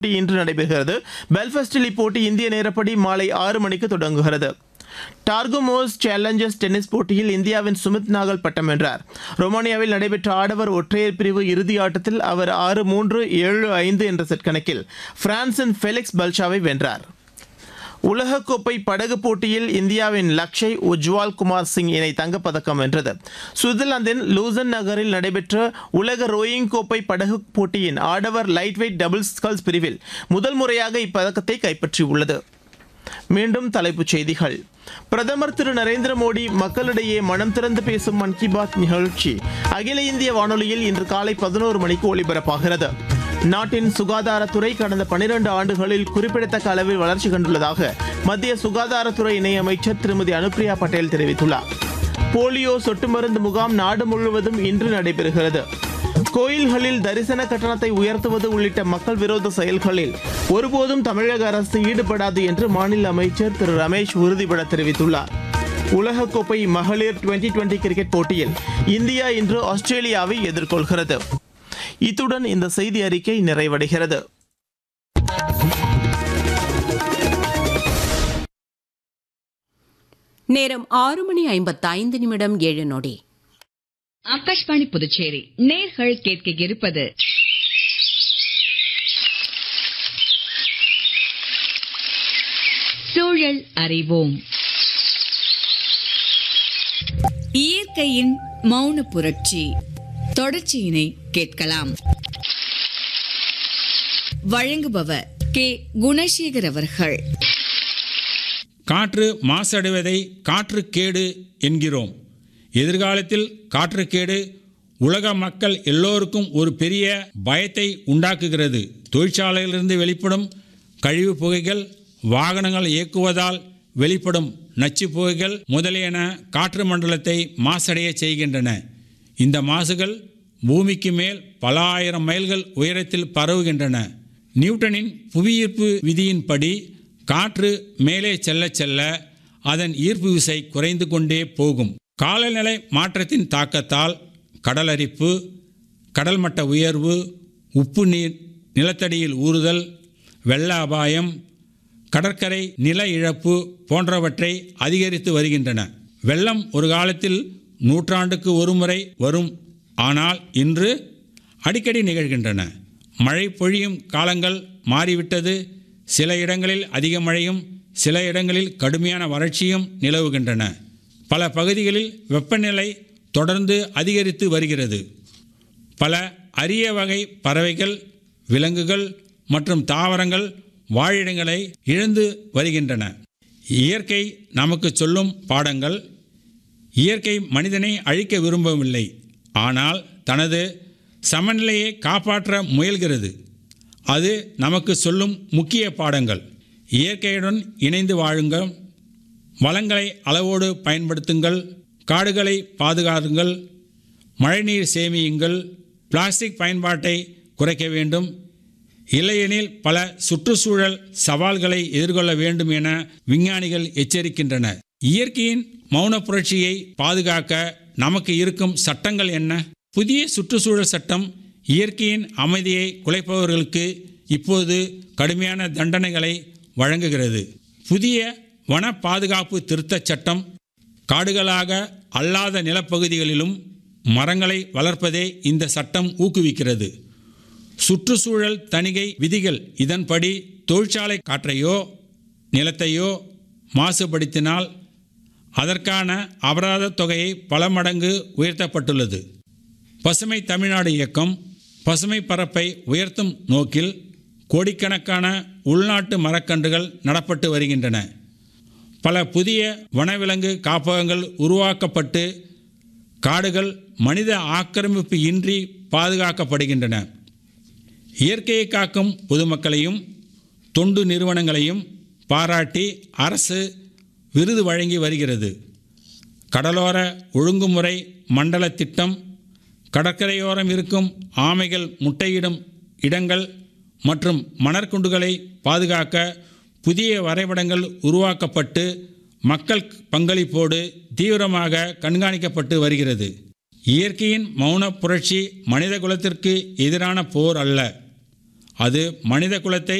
போட்டி இன்று நடைபெறுகிறது பெல்ஃபாஸ்டில் இப்போட்டி இந்திய நேரப்படி மாலை ஆறு மணிக்கு தொடங்குகிறது டார்குமோஸ் சேலஞ்சர்ஸ் டென்னிஸ் போட்டியில் இந்தியாவின் சுமித் நாகல் பட்டம் வென்றார் ரொமானியாவில் நடைபெற்ற ஆடவர் ஒற்றையர் பிரிவு இறுதி ஆட்டத்தில் அவர் ஆறு மூன்று ஏழு ஐந்து என்ற செட் கணக்கில் பிரான்சின் ஃபெலிக்ஸ் பல்ஷாவை வென்றார் உலகக்கோப்பை படகு போட்டியில் இந்தியாவின் லக்ஷய் உஜ்வால் குமார் சிங் இணை தங்கப்பதக்கம் வென்றது சுவிட்சர்லாந்தின் லூசன் நகரில் நடைபெற்ற உலக ரோயிங் கோப்பை படகு போட்டியின் ஆடவர் லைட் வெயிட் டபுள் ஸ்கல்ஸ் பிரிவில் முதல் முறையாக இப்பதக்கத்தை கைப்பற்றியுள்ளது மீண்டும் தலைப்புச் செய்திகள் பிரதமர் திரு நரேந்திர மோடி மக்களிடையே மனம் திறந்து பேசும் மன் கி பாத் நிகழ்ச்சி அகில இந்திய வானொலியில் இன்று காலை பதினோரு மணிக்கு ஒலிபரப்பாகிறது நாட்டின் சுகாதாரத்துறை கடந்த பனிரெண்டு ஆண்டுகளில் குறிப்பிடத்தக்க அளவில் வளர்ச்சி கண்டுள்ளதாக மத்திய சுகாதாரத்துறை இணையமைச்சர் திருமதி அனுப்பிரியா பட்டேல் தெரிவித்துள்ளார் போலியோ சொட்டு மருந்து முகாம் நாடு முழுவதும் இன்று நடைபெறுகிறது கோயில்களில் தரிசன கட்டணத்தை உயர்த்துவது உள்ளிட்ட மக்கள் விரோத செயல்களில் ஒருபோதும் தமிழக அரசு ஈடுபடாது என்று மாநில அமைச்சர் திரு ரமேஷ் உறுதிபட தெரிவித்துள்ளார் உலகக்கோப்பை மகளிர் டுவெண்டி டுவெண்டி கிரிக்கெட் போட்டியில் இந்தியா இன்று ஆஸ்திரேலியாவை எதிர்கொள்கிறது இத்துடன் இந்த செய்தி அறிக்கை நிறைவடைகிறது நேரம் ஆறு மணி ஐம்பத்தைந்து நிமிடம் ஏழு நொடி ஆகாஷ்வாணி புதுச்சேரி நேர்கள் கேட்க இருப்பது சூழல் அறிவோம் இயற்கையின் மௌன புரட்சி தொடர்ச்சியினை கேட்கலாம் வழங்குபவர் கே குணசேகர் அவர்கள் காற்று மாசடைவதை காற்றுக்கேடு என்கிறோம் எதிர்காலத்தில் காற்றுக்கேடு உலக மக்கள் எல்லோருக்கும் ஒரு பெரிய பயத்தை உண்டாக்குகிறது தொழிற்சாலையிலிருந்து வெளிப்படும் கழிவு புகைகள் வாகனங்கள் இயக்குவதால் வெளிப்படும் நச்சு புகைகள் முதலியன காற்று மண்டலத்தை மாசடைய செய்கின்றன இந்த மாசுகள் பூமிக்கு மேல் பல ஆயிரம் மைல்கள் உயரத்தில் பரவுகின்றன நியூட்டனின் புவியீர்ப்பு விதியின்படி காற்று மேலே செல்ல செல்ல அதன் ஈர்ப்பு விசை குறைந்து கொண்டே போகும் காலநிலை மாற்றத்தின் தாக்கத்தால் கடலரிப்பு கடல் மட்ட உயர்வு உப்பு நீர் நிலத்தடியில் ஊறுதல் வெள்ள அபாயம் கடற்கரை நில இழப்பு போன்றவற்றை அதிகரித்து வருகின்றன வெள்ளம் ஒரு காலத்தில் நூற்றாண்டுக்கு ஒருமுறை வரும் ஆனால் இன்று அடிக்கடி நிகழ்கின்றன மழை பொழியும் காலங்கள் மாறிவிட்டது சில இடங்களில் அதிக மழையும் சில இடங்களில் கடுமையான வறட்சியும் நிலவுகின்றன பல பகுதிகளில் வெப்பநிலை தொடர்ந்து அதிகரித்து வருகிறது பல அரிய வகை பறவைகள் விலங்குகள் மற்றும் தாவரங்கள் வாழிடங்களை இழந்து வருகின்றன இயற்கை நமக்கு சொல்லும் பாடங்கள் இயற்கை மனிதனை அழிக்க விரும்பவில்லை ஆனால் தனது சமநிலையை காப்பாற்ற முயல்கிறது அது நமக்கு சொல்லும் முக்கிய பாடங்கள் இயற்கையுடன் இணைந்து வாழுங்கள் வளங்களை அளவோடு பயன்படுத்துங்கள் காடுகளை பாதுகாருங்கள் மழைநீர் சேமியுங்கள் பிளாஸ்டிக் பயன்பாட்டை குறைக்க வேண்டும் இல்லையெனில் பல சுற்றுச்சூழல் சவால்களை எதிர்கொள்ள வேண்டும் என விஞ்ஞானிகள் எச்சரிக்கின்றனர் இயற்கையின் மௌன புரட்சியை பாதுகாக்க நமக்கு இருக்கும் சட்டங்கள் என்ன புதிய சுற்றுச்சூழல் சட்டம் இயற்கையின் அமைதியை குலைப்பவர்களுக்கு இப்போது கடுமையான தண்டனைகளை வழங்குகிறது புதிய வன பாதுகாப்பு திருத்தச் சட்டம் காடுகளாக அல்லாத நிலப்பகுதிகளிலும் மரங்களை வளர்ப்பதை இந்த சட்டம் ஊக்குவிக்கிறது சுற்றுச்சூழல் தணிகை விதிகள் இதன்படி தொழிற்சாலை காற்றையோ நிலத்தையோ மாசுபடுத்தினால் அதற்கான அபராத தொகையை பல மடங்கு உயர்த்தப்பட்டுள்ளது பசுமை தமிழ்நாடு இயக்கம் பசுமை பரப்பை உயர்த்தும் நோக்கில் கோடிக்கணக்கான உள்நாட்டு மரக்கன்றுகள் நடப்பட்டு வருகின்றன பல புதிய வனவிலங்கு காப்பகங்கள் உருவாக்கப்பட்டு காடுகள் மனித ஆக்கிரமிப்பு இன்றி பாதுகாக்கப்படுகின்றன இயற்கையை காக்கும் பொதுமக்களையும் தொண்டு நிறுவனங்களையும் பாராட்டி அரசு விருது வழங்கி வருகிறது கடலோர ஒழுங்குமுறை மண்டல திட்டம் கடற்கரையோரம் இருக்கும் ஆமைகள் முட்டையிடும் இடங்கள் மற்றும் மணற்குண்டுகளை பாதுகாக்க புதிய வரைபடங்கள் உருவாக்கப்பட்டு மக்கள் பங்களிப்போடு தீவிரமாக கண்காணிக்கப்பட்டு வருகிறது இயற்கையின் மௌன புரட்சி மனித குலத்திற்கு எதிரான போர் அல்ல அது மனித குலத்தை